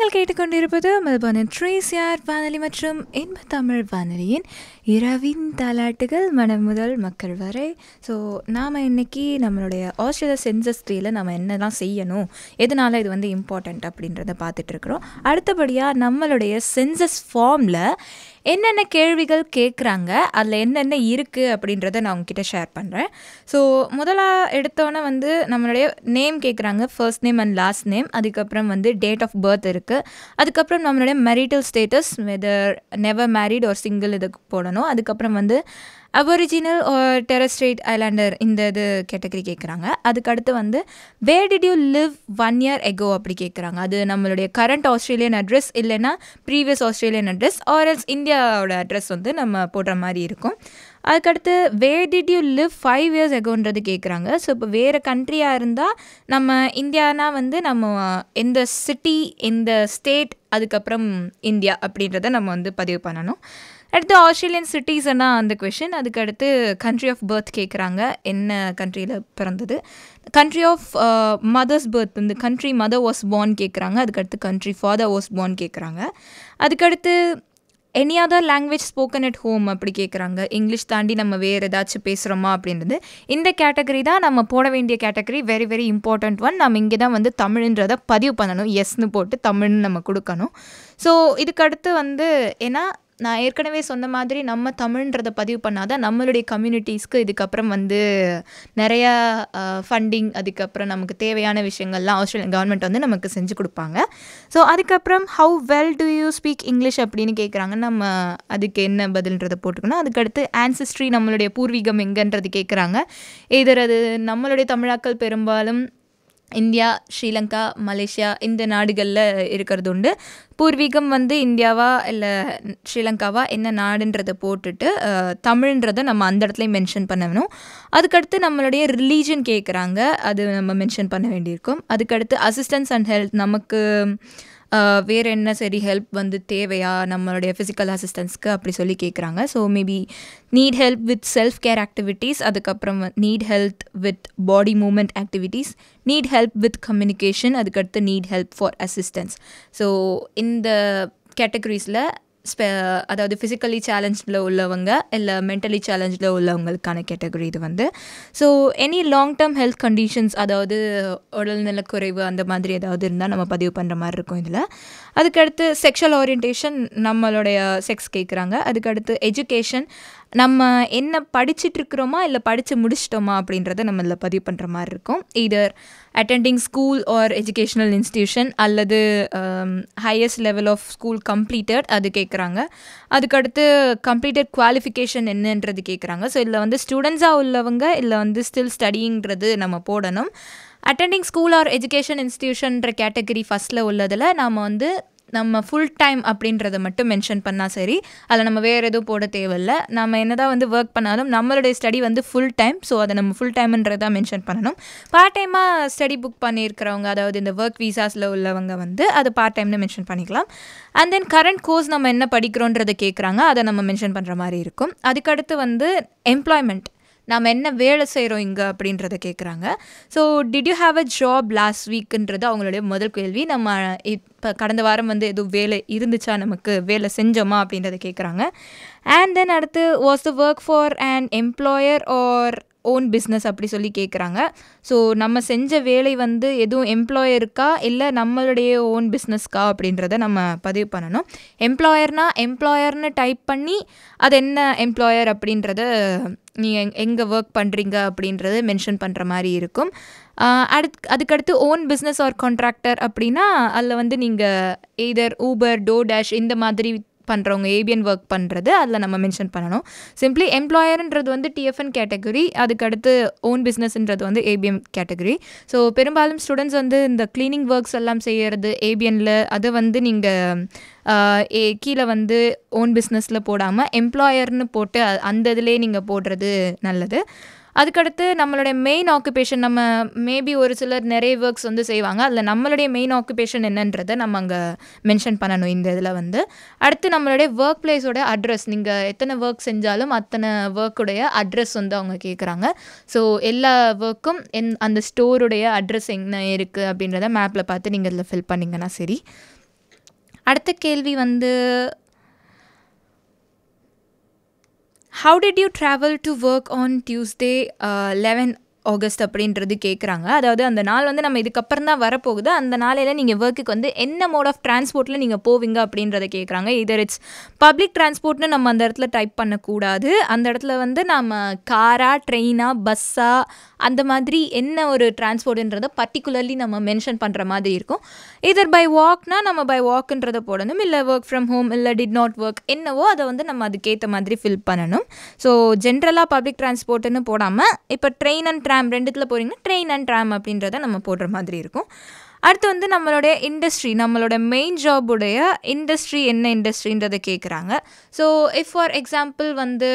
நீங்கள் கேட்டுக்கொண்டிருப்பது மெல்பர்னின் ட்ரேசியார் வானொலி மற்றும் இன்ப தமிழ் வானொலியின் இரவின் தாலாட்டுகள் மனம் முதல் மக்கள் வரை ஸோ நாம் இன்னைக்கு நம்மளுடைய ஆஸ்திரேலியா சென்சஸ் டேயில் நம்ம என்னெல்லாம் செய்யணும் எதனால இது வந்து இம்பார்ட்டண்ட் அப்படின்றத பார்த்துட்டு இருக்கிறோம் அடுத்தபடியாக நம்மளுடைய சென்சஸ் ஃபார்மில் என்னென்ன கேள்விகள் கேட்குறாங்க அதில் என்னென்ன இருக்குது அப்படின்றத நான் உங்ககிட்ட ஷேர் பண்ணுறேன் ஸோ முதலாக எடுத்தோன்னே வந்து நம்மளுடைய நேம் கேட்குறாங்க first name and last name அதுக்கப்புறம் வந்து டேட் ஆஃப் பர்த் இருக்குது அதுக்கப்புறம் நம்மளுடைய marital status whether never married ஒரு சிங்கிள் இதுக்கு போடணும் அதுக்கப்புறம் வந்து அபொரிஜினல் ஒரு டெரஸ்ட்ரேட் ஐலாண்டர் இந்த இது கேட்டகரி கேட்குறாங்க அதுக்கடுத்து வந்து where did you live one year ago அப்படி கேட்குறாங்க அது நம்மளுடைய கரண்ட் ஆஸ்திரேலியன் அட்ரஸ் இல்லைன்னா ப்ரீவியஸ் ஆஸ்திரேலியன் அட்ரஸ் ஆர்எல்ஸ் இந்தியாவோட அட்ரஸ் வந்து நம்ம போடுற மாதிரி இருக்கும் அதுக்கடுத்து where did you live five years எகோன்றது கேட்குறாங்க ஸோ இப்போ வேறு கண்ட்ரியாக இருந்தால் நம்ம இந்தியானா வந்து நம்ம எந்த சிட்டி எந்த ஸ்டேட் அதுக்கப்புறம் இந்தியா அப்படின்றத நம்ம வந்து பதிவு பண்ணணும் அடுத்து ஆஸ்திரேலியன் சிட்டிஸ்னா அந்த கொஷின் அதுக்கடுத்து கண்ட்ரி ஆஃப் பர்த் கேட்குறாங்க என்ன கண்ட்ரியில் பிறந்தது கண்ட்ரி ஆஃப் மதர்ஸ் பர்த் வந்து கண்ட்ரி மதர் வாஸ் பார்ன் கேட்குறாங்க அதுக்கடுத்து கண்ட்ரி ஃபாதர் வாஸ் பார்ன் கேட்குறாங்க அதுக்கடுத்து any other language spoken at home அப்படி கேட்குறாங்க இங்கிலீஷ் தாண்டி நம்ம வேறு ஏதாச்சும் பேசுகிறோமா அப்படின்றது இந்த கேட்டகரி தான் நம்ம போட வேண்டிய category very very important one நம்ம இங்கே தான் வந்து தமிழ்ன்றதை பதிவு பண்ணணும் எஸ்னு போட்டு தமிழ்னு நம்ம கொடுக்கணும் ஸோ இதுக்கு அடுத்து வந்து ஏன்னா நான் ஏற்கனவே சொன்ன மாதிரி நம்ம தமிழ்ன்றதை பதிவு பண்ணாதான் நம்மளுடைய கம்யூனிட்டிஸ்க்கு இதுக்கப்புறம் வந்து நிறையா ஃபண்டிங் அதுக்கப்புறம் நமக்கு தேவையான விஷயங்கள்லாம் ஆஸ்திரேலியன் கவர்மெண்ட் வந்து நமக்கு செஞ்சு கொடுப்பாங்க ஸோ அதுக்கப்புறம் how well do you speak English அப்படின்னு கேட்குறாங்க நம்ம அதுக்கு என்ன பதில்ன்றதை போட்டுக்கணும் அதுக்கடுத்து ஆன்சிஸ்ட்ரி நம்மளுடைய பூர்வீகம் எங்கன்றது கேட்குறாங்க இதர் அது நம்மளுடைய தமிழாக்கள் பெரும்பாலும் இந்தியா ஸ்ரீலங்கா மலேசியா இந்த நாடுகளில் இருக்கிறது உண்டு பூர்வீகம் வந்து இந்தியாவா இல்லை ஸ்ரீலங்காவா என்ன நாடுன்றதை போட்டுட்டு தமிழ்ன்றதை நம்ம அந்த இடத்துல மென்ஷன் பண்ணணும் அதுக்கடுத்து நம்மளுடைய ரிலீஜன் கேட்குறாங்க அது நம்ம மென்ஷன் பண்ண வேண்டியிருக்கும் அதுக்கடுத்து அசிஸ்டன்ஸ் அண்ட் ஹெல்த் நமக்கு வேறு என்ன சரி ஹெல்ப் வந்து தேவையா நம்மளுடைய ஃபிசிக்கல் அசிஸ்டன்ஸ்க்கு அப்படி சொல்லி கேட்குறாங்க so maybe need help with self care activities அதுக்கப்புறம் need health with body movement activities need help with communication அதுக்கடுத்து need help for assistance so இந்த கேட்டகரிஸில் ஸ்பெ அதாவது ஃபிசிக்கலி சேலஞ்சில் உள்ளவங்க இல்லை மென்டலி சேலஞ்சில் உள்ளவங்களுக்கான கேட்டகரி இது வந்து so any long term health conditions அதாவது உடல்நலக்குறைவு அந்த மாதிரி ஏதாவது இருந்தால் நம்ம பதிவு பண்ணுற மாதிரி இருக்கும் இதில் அதுக்கடுத்து செக்ஷுவல் ஓரியன்டேஷன் நம்மளுடைய செக்ஸ் கேட்குறாங்க அதுக்கடுத்து எஜுகேஷன் நம்ம என்ன படிச்சுட்டு இருக்கிறோமா இல்லை படித்து முடிச்சிட்டோமா அப்படின்றத நம்ம இதில் பதிவு பண்ணுற மாதிரி இருக்கும் either attending school or educational institution அல்லது highest level of school completed அது கேட்குறாங்க அதுக்கடுத்து கம்ப்ளீட்டட் குவாலிஃபிகேஷன் என்னன்றது கேட்குறாங்க ஸோ இதில் வந்து ஸ்டூடெண்ட்ஸாக உள்ளவங்க இல்லை வந்து ஸ்டில் ஸ்டடிங்கிறது நம்ம போடணும் அட்டெண்டிங் ஸ்கூல் ஆர் எஜுகேஷன் இன்ஸ்டியூஷன்ற கேட்டகரி ஃபஸ்ட்டில் உள்ளதில் நாம் வந்து நம்ம ஃபுல் டைம் அப்படின்றத மட்டும் மென்ஷன் பண்ணால் சரி அதில் நம்ம வேறு எதுவும் போட தேவையில்ல நம்ம என்ன தான் வந்து ஒர்க் பண்ணாலும் நம்மளுடைய ஸ்டடி வந்து ஃபுல் டைம் ஸோ அதை நம்ம ஃபுல் டைம்ன்றதை மென்ஷன் பண்ணணும் பார்ட் டைமாக ஸ்டடி புக் பண்ணியிருக்கிறவங்க அதாவது இந்த ஒர்க் வீசாஸில் உள்ளவங்க வந்து அது பார்ட் டைம்னு மென்ஷன் பண்ணிக்கலாம் அண்ட் தென் கரண்ட் கோர்ஸ் நம்ம என்ன படிக்கிறோன்றதை கேட்குறாங்க அதை நம்ம மென்ஷன் பண்ணுற மாதிரி இருக்கும் அதுக்கடுத்து வந்து எம்ப்ளாய்மெண்ட் நாம் என்ன வேலை செய்கிறோம் இங்கே அப்படின்றத கேட்குறாங்க so did you have a job last வீக்குன்றது அவங்களுடைய முதல் கேள்வி நம்ம இப்போ கடந்த வாரம் வந்து எதுவும் வேலை இருந்துச்சா நமக்கு வேலை செஞ்சோமா அப்படின்றத கேட்குறாங்க அண்ட் தென் அடுத்து was the work for and employer or own business அப்படி சொல்லி கேட்குறாங்க ஸோ நம்ம செஞ்ச வேலை வந்து எதுவும் எம்ப்ளாயருக்கா இல்லை நம்மளுடைய ஓன் பிஸ்னஸ்க்கா அப்படின்றத நம்ம பதிவு பண்ணணும் எம்ப்ளாயர்னால் எம்ப்ளாயர்னு டைப் பண்ணி அது என்ன எம்ப்ளாயர் அப்படின்றத நீங்கள் எங்கே ஒர்க் பண்ணுறீங்க அப்படின்றது மென்ஷன் பண்ணுற மாதிரி இருக்கும் அடுத் அதுக்கடுத்து ஓன் பிஸ்னஸ் ஆர் கான்ட்ராக்டர் அப்படின்னா அதில் வந்து நீங்கள் எய்தர் ஊபர் டோ டேஷ் இந்த மாதிரி பண்ணுறவங்க ஏபிஎன் ஒர்க் பண்ணுறது அதில் நம்ம மென்ஷன் பண்ணணும் சிம்பிளி எம்ப்ளாயர்ன்றது வந்து டிஎஃப்என் கேட்டகரி அதுக்கடுத்து ஓன் பிஸ்னஸ்ன்றது வந்து ஏபிஎம் கேட்டகரி ஸோ பெரும்பாலும் ஸ்டூடெண்ட்ஸ் வந்து இந்த க்ளீனிங் ஒர்க்ஸ் எல்லாம் செய்கிறது ஏபிஎனில் அதை வந்து நீங்கள் ஏ கீழே வந்து ஓன் பிஸ்னஸில் போடாமல் எம்ப்ளாயர்னு போட்டு அந்த இதிலே நீங்கள் போடுறது நல்லது அதுக்கடுத்து நம்மளுடைய மெயின் ஆக்குபேஷன் நம்ம மேபி ஒரு சிலர் நிறைய ஒர்க்ஸ் வந்து செய்வாங்க அதில் நம்மளுடைய மெயின் ஆக்குபேஷன் என்னன்றதை நம்ம அங்கே மென்ஷன் பண்ணணும் இந்த இதில் வந்து அடுத்து நம்மளுடைய ஒர்க் பிளேஸோட அட்ரஸ் நீங்கள் எத்தனை ஒர்க் செஞ்சாலும் அத்தனை ஒர்க்குடைய அட்ரஸ் வந்து அவங்க கேட்குறாங்க ஸோ எல்லா ஒர்க்கும் என் அந்த ஸ்டோருடைய அட்ரஸ் என்ன இருக்குது அப்படின்றத மேப்பில் பார்த்து நீங்கள் இதில் ஃபில் பண்ணிங்கன்னா சரி அடுத்த கேள்வி வந்து how did you travel to work on Tuesday eleven August அப்படின்றது கேட்குறாங்க அதாவது அந்த நாள் வந்து நம்ம இதுக்கப்புறம் தான் வரப்போகுது அந்த நாளையில் நீங்கள் ஒர்க்குக்கு வந்து என்ன மோட் ஆஃப் டிரான்ஸ்போர்ட்டில் நீங்கள் போவீங்க அப்படின்றத கேட்குறாங்க இதர் இட்ஸ் பப்ளிக் டிரான்ஸ்போர்ட்னு நம்ம அந்த இடத்துல டைப் பண்ணக்கூடாது அந்த இடத்துல வந்து நம்ம காரா ட்ரெயினா பஸ்ஸா அந்த மாதிரி என்ன ஒரு டிரான்ஸ்போர்ட்ன்றதை பர்டிகுலர்லி நம்ம மென்ஷன் பண்ணுற மாதிரி இருக்கும் இதர் பை வாக்னா நம்ம பை வாக்குன்றதை போடணும் இல்லை ஒர்க் ஃப்ரம் ஹோம் இல்லை டிட் நாட் ஒர்க் என்னவோ அதை வந்து நம்ம அதுக்கேற்ற மாதிரி ஃபில் பண்ணணும் ஸோ ஜென்ரலாக பப்ளிக் டிரான்ஸ்போர்ட்டுன்னு போடாமல் இப்போ ட்ரெயின் அண்ட் ட்ராம் ரெண்டுத்தில் போகிறீங்கன்னா ட்ரெயின் அண்ட் ட்ராம் அப்படின்றத நம்ம போடுற மாதிரி இருக்கும் அடுத்து வந்து நம்மளுடைய இண்டஸ்ட்ரி நம்மளோட மெயின் ஜாபுடைய இண்டஸ்ட்ரி என்ன இண்டஸ்ட்ரின்றதை கேட்குறாங்க ஸோ இஃப் ஃபார் எக்ஸாம்பிள் வந்து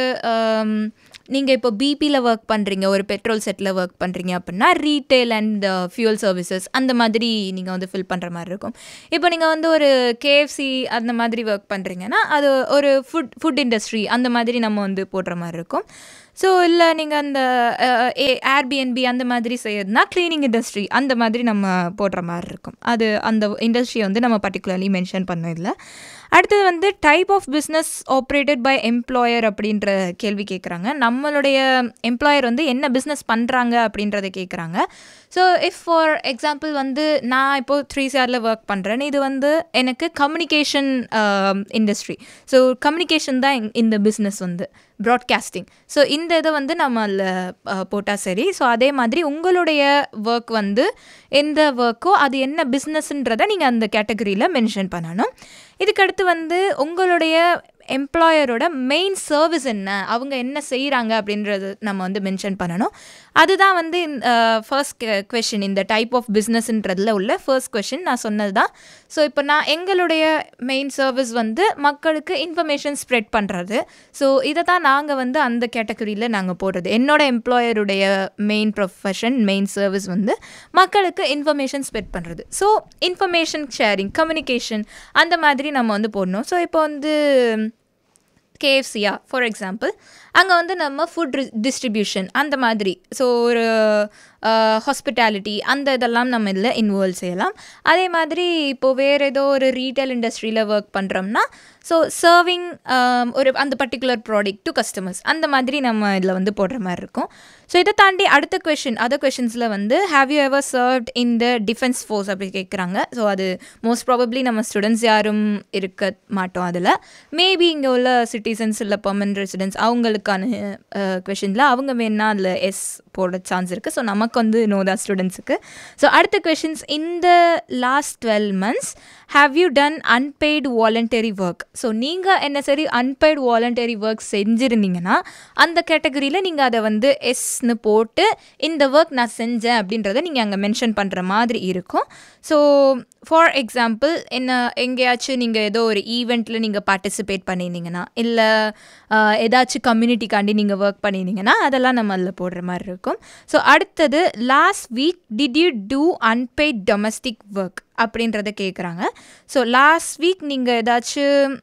நீங்கள் இப்போ பிபியில் ஒர்க் பண்ணுறீங்க ஒரு பெட்ரோல் செட்டில் ஒர்க் பண்ணுறீங்க அப்படின்னா ரீட்டைல் அண்ட் ஃபியூல் சர்வீசஸ் அந்த மாதிரி நீங்கள் வந்து ஃபில் பண்ணுற மாதிரி இருக்கும் இப்போ நீங்கள் வந்து ஒரு கேஎஃப்சி அந்த மாதிரி ஒர்க் பண்ணுறீங்கன்னா அது ஒரு ஃபுட் ஃபுட் இண்டஸ்ட்ரி அந்த மாதிரி நம்ம வந்து போடுற மாதிரி இருக்கும் ஸோ இல்லை நீங்கள் அந்த ஏர்பிஎன்பி அந்த மாதிரி செய்யறதுனா க்ளீனிங் இண்டஸ்ட்ரி அந்த மாதிரி நம்ம போடுற மாதிரி இருக்கும் அது அந்த இண்டஸ்ட்ரியை வந்து நம்ம பர்டிகுலர்லி மென்ஷன் பண்ண இல்லை அடுத்தது வந்து type of business operated by employer அப்படின்ற கேள்வி கேட்குறாங்க நம்மளுடைய எம்ப்ளாயர் வந்து என்ன பிஸ்னஸ் பண்ணுறாங்க அப்படின்றத கேட்குறாங்க ஸோ இஃப் ஃபார் எக்ஸாம்பிள் வந்து நான் இப்போது த்ரீ சிஆரில் ஒர்க் பண்ணுறேன் இது வந்து எனக்கு கம்யூனிகேஷன் இண்டஸ்ட்ரி ஸோ கம்யூனிகேஷன் தான் இந்த பிஸ்னஸ் வந்து ப்ராட்காஸ்டிங் ஸோ இந்த இதை வந்து நம்ம அதில் போட்டால் சரி ஸோ அதே மாதிரி உங்களுடைய ஒர்க் வந்து எந்த ஒர்க்கோ அது என்ன பிஸ்னஸ்ன்றதை நீங்கள் அந்த கேட்டகரியில் மென்ஷன் பண்ணணும் இதுக்கடுத்து வந்து உங்களுடைய எம்ப்ளாயரோட மெயின் சர்வீஸ் என்ன அவங்க என்ன செய்கிறாங்க அப்படின்றது நம்ம வந்து மென்ஷன் பண்ணணும் அதுதான் வந்து ஃபர்ஸ்ட் கொஷின் இந்த டைப் ஆஃப் பிஸ்னஸ்ன்றதில் உள்ள ஃபர்ஸ்ட் கொஷின் நான் சொன்னது தான் ஸோ இப்போ நான் எங்களுடைய மெயின் சர்வீஸ் வந்து மக்களுக்கு இன்ஃபர்மேஷன் ஸ்ப்ரெட் பண்ணுறது ஸோ இதை தான் நாங்கள் வந்து அந்த கேட்டகரியில் நாங்கள் போடுறது என்னோட எம்ப்ளாயருடைய மெயின் ப்ரொஃபஷன் மெயின் சர்வீஸ் வந்து மக்களுக்கு இன்ஃபர்மேஷன் ஸ்ப்ரெட் பண்ணுறது ஸோ இன்ஃபர்மேஷன் ஷேரிங் கம்யூனிகேஷன் அந்த மாதிரி நம்ம வந்து போடணும் ஸோ இப்போ வந்து கேஎஃப்சியா ஃபார் எக்ஸாம்பிள் அங்கே வந்து நம்ம ஃபுட் டிஸ்ட்ரிபியூஷன் அந்த மாதிரி ஸோ ஒரு ஹாஸ்பிட்டாலிட்டி அந்த இதெல்லாம் நம்ம இதில் இன்வால்வ் செய்யலாம் அதே மாதிரி இப்போது வேறு ஏதோ ஒரு ரீட்டைல் இண்டஸ்ட்ரியில் ஒர்க் பண்ணுறோம்னா ஸோ சர்விங் ஒரு அந்த பர்டிகுலர் ப்ராடக்ட் டு கஸ்டமர்ஸ் அந்த மாதிரி நம்ம இதில் வந்து போடுற மாதிரி இருக்கும் ஸோ இதை தாண்டி அடுத்த கொஷின் அதர் கொஷின்ஸில் வந்து have you ever served in the defence force அப்படி கேட்குறாங்க ஸோ அது மோஸ்ட் ப்ராபப்ளி நம்ம ஸ்டூடெண்ட்ஸ் யாரும் இருக்க மாட்டோம் அதில் மேபி இங்கே உள்ள சிட்டிசன்ஸ் இல்லை பர்மனன்ட் ரெசிடென்ட்ஸ் அவங்களுக்கான கொஷினில் அவங்க வேணா அதில் எஸ் போட சான்ஸ் இருக்குது ஸோ நமக்கு வந்து நோ தான் ஸ்டூடெண்ட்ஸுக்கு ஸோ அடுத்த கொஷின்ஸ் இந்த last twelve months have you done unpaid voluntary work so நீங்கள் என்ன சரி அன்பெய்டு வாலண்டரி ஒர்க் செஞ்சுருந்தீங்கன்னா அந்த கேட்டகரியில் நீங்கள் அதை வந்து எஸ்னு போட்டு இந்த ஒர்க் நான் செஞ்சேன் அப்படின்றத நீங்கள் அங்கே மென்ஷன் பண்ணுற மாதிரி இருக்கும் ஸோ ஃபார் எக்ஸாம்பிள் என்ன எங்கேயாச்சும் நீங்கள் ஏதோ ஒரு ஈவெண்ட்டில் நீங்கள் பார்ட்டிசிபேட் பண்ணியிருந்தீங்கன்னா இல்லை ஏதாச்சும் கம்யூனிட்டிக்காண்டி நீங்கள் ஒர்க் பண்ணியிருந்தீங்கன்னா அதெல்லாம் நம்ம அதில் போடுற மாதிரி இருக்கும் ஸோ அடுத்தது last week did you do unpaid domestic work அப்படின்றத கேட்குறாங்க ஸோ லாஸ்ட் வீக் நீங்கள் ஏதாச்சும்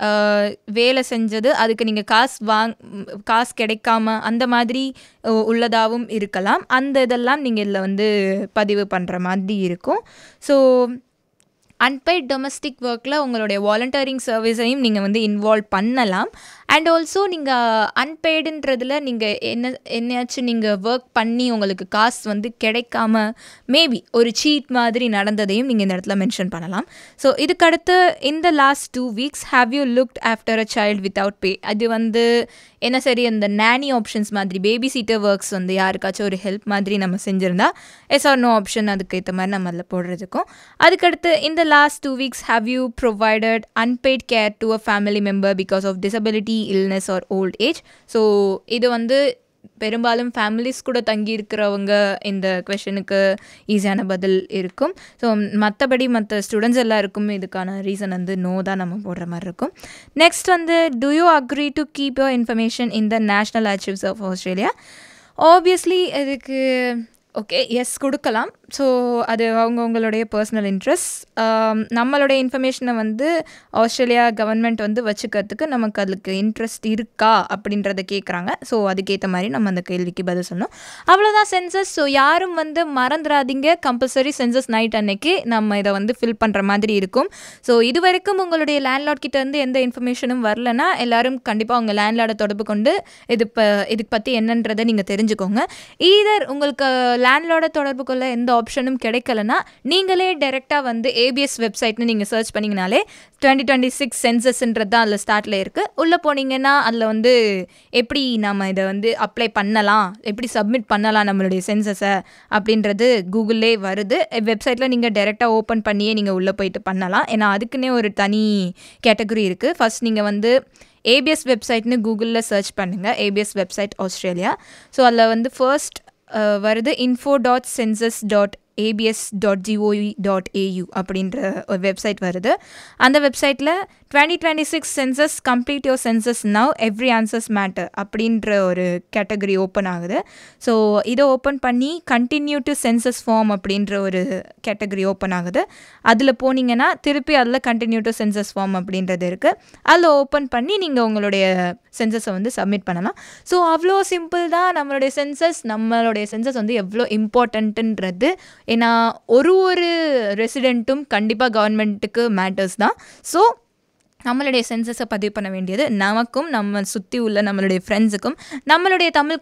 வேலை செஞ்சது அதுக்கு நீங்கள் காசு வாங் காசு கிடைக்காம அந்த மாதிரி உள்ளதாகவும் இருக்கலாம் அந்த இதெல்லாம் நீங்கள் இதில் வந்து பதிவு பண்ணுற மாதிரி இருக்கும் ஸோ அன்பெய்ட் டொமஸ்டிக் ஒர்க்கில் உங்களுடைய வாலண்டரிங் சர்வீஸையும் நீங்கள் வந்து இன்வால்வ் பண்ணலாம் அண்ட் ஆல்சோ நீங்கள் அன்பெய்டுன்றதில் நீங்கள் என்ன என்னையாச்சும் நீங்கள் ஒர்க் பண்ணி உங்களுக்கு காசு வந்து கிடைக்காம மேபி ஒரு சீட் மாதிரி நடந்ததையும் நீங்கள் இந்த இடத்துல மென்ஷன் பண்ணலாம் ஸோ இதுக்கடுத்து இந்த last two weeks have you looked after a child without pay அது வந்து என்ன சரி அந்த நேனி ஆப்ஷன்ஸ் மாதிரி பேபி சீட்டர் ஒர்க்ஸ் வந்து யாருக்காச்சும் ஒரு ஹெல்ப் மாதிரி நம்ம செஞ்சுருந்தா எஸ் ஆர் நோ ஆப்ஷன் அதுக்கு ஏற்ற மாதிரி நம்ம அதில் போடுறதுக்கும் அதுக்கடுத்து இந்த last two weeks have you provided unpaid care to a family member because of disability illness or old age so இது வந்து பெரும்பாலும் ஃபேமிலிஸ் கூட தங்கி இருக்கிறவங்க இந்த கொஷனுக்கு ஈஸியான பதில் இருக்கும் ஸோ மற்றபடி மற்ற ஸ்டூடெண்ட்ஸ் எல்லாருக்கும் இதுக்கான ரீசன் வந்து நோ தான் நம்ம போடுற மாதிரி இருக்கும் நெக்ஸ்ட் வந்து do you agree to keep your information in the national archives of Australia obviously இதுக்கு ஓகே எஸ் கொடுக்கலாம் ஸோ அது அவங்கவுங்களுடைய பர்சனல் இன்ட்ரெஸ்ட் நம்மளுடைய இன்ஃபர்மேஷனை வந்து ஆஸ்திரேலியா கவர்மெண்ட் வந்து வச்சுக்கிறதுக்கு நமக்கு அதுக்கு இன்ட்ரெஸ்ட் இருக்கா அப்படின்றத கேட்குறாங்க ஸோ அதுக்கேற்ற மாதிரி நம்ம அந்த கேள்விக்கு பதில் சொல்லணும் அவ்வளோதான் சென்சஸ் ஸோ யாரும் வந்து மறந்துடாதீங்க கம்பல்சரி சென்சஸ் நைட் அன்னைக்கு நம்ம இதை வந்து ஃபில் பண்ணுற மாதிரி இருக்கும் ஸோ இது வரைக்கும் உங்களுடைய லேண்ட்லார்ட் கிட்ட இருந்து எந்த இன்ஃபர்மேஷனும் வரலனா எல்லாரும் கண்டிப்பாக உங்கள் லேண்ட்லார்டை தொடர்பு கொண்டு இது இப்போ இதுக்கு பற்றி என்னன்றதை நீங்கள் தெரிஞ்சுக்கோங்க ஈதர் உங்களுக்கு லேண்ட்லார்டை தொடர்பு கொள்ள எந்த ஆப்ஷனும் கிடைக்கலனா நீங்களே டைரெக்டாக வந்து ஏபிஎஸ் வெப்சைட்னு நீங்கள் சர்ச் பண்ணிங்கனாலே டுவெண்ட்டி டுவெண்ட்டி சிக்ஸ் சென்சஸ்ன்றது தான் அதில் ஸ்டார்ட்டில் இருக்குது உள்ளே போனீங்கன்னா அதில் வந்து எப்படி நம்ம இதை வந்து அப்ளை பண்ணலாம் எப்படி சப்மிட் பண்ணலாம் நம்மளுடைய சென்சஸை அப்படின்றது கூகுளே வருது வெப்சைட்டில் நீங்கள் டைரெக்டாக ஓப்பன் பண்ணியே நீங்கள் உள்ளே போயிட்டு பண்ணலாம் ஏன்னா அதுக்குன்னே ஒரு தனி கேட்டகரி இருக்குது ஃபஸ்ட் நீங்கள் வந்து ஏபிஎஸ் வெப்சைட்னு கூகுளில் சர்ச் பண்ணுங்கள் ஏபிஎஸ் வெப்சைட் ஆஸ்திரேலியா ஸோ அதில் வந்து ஃபர்ஸ்ட் வருது info dot census dot ABS dot gov dot AU அப்படின்ற ஒரு வெப்சைட் வருது அந்த வெப்சைட்டில் twenty twenty six census complete your census now every answers matter அப்படின்ற ஒரு கேட்டகரி ஓப்பன் ஆகுது ஸோ இதை ஓப்பன் பண்ணி கண்டினியூ டு சென்சஸ் ஃபார்ம் அப்படின்ற ஒரு கேட்டகரி ஓப்பன் ஆகுது அதில் போனீங்கன்னா திருப்பி அதில் கண்டினியூ டு சென்சஸ் ஃபார்ம் அப்படின்றது இருக்குது அதில் ஓப்பன் பண்ணி நீங்கள் உங்களுடைய சென்சஸை வந்து சப்மிட் பண்ணலாம் ஸோ அவ்வளோ சிம்பிள் தான் நம்மளுடைய சென்சஸ் நம்மளுடைய சென்சஸ் வந்து எவ்வளோ இம்பார்ட்டண்ட்டுன்றது ஏன்னா ஒரு ஒரு ரெசிடெண்ட்டும் கண்டிப்பாக கவர்மெண்ட்டுக்கு மேட்டர்ஸ் தான் ஸோ நம்மளுடைய சென்சஸை பதிவு பண்ண வேண்டியது நமக்கும் நம்ம சுற்றி உள்ள நம்மளுடைய ஃப்ரெண்ட்ஸுக்கும் நம்மளுடைய தமிழ்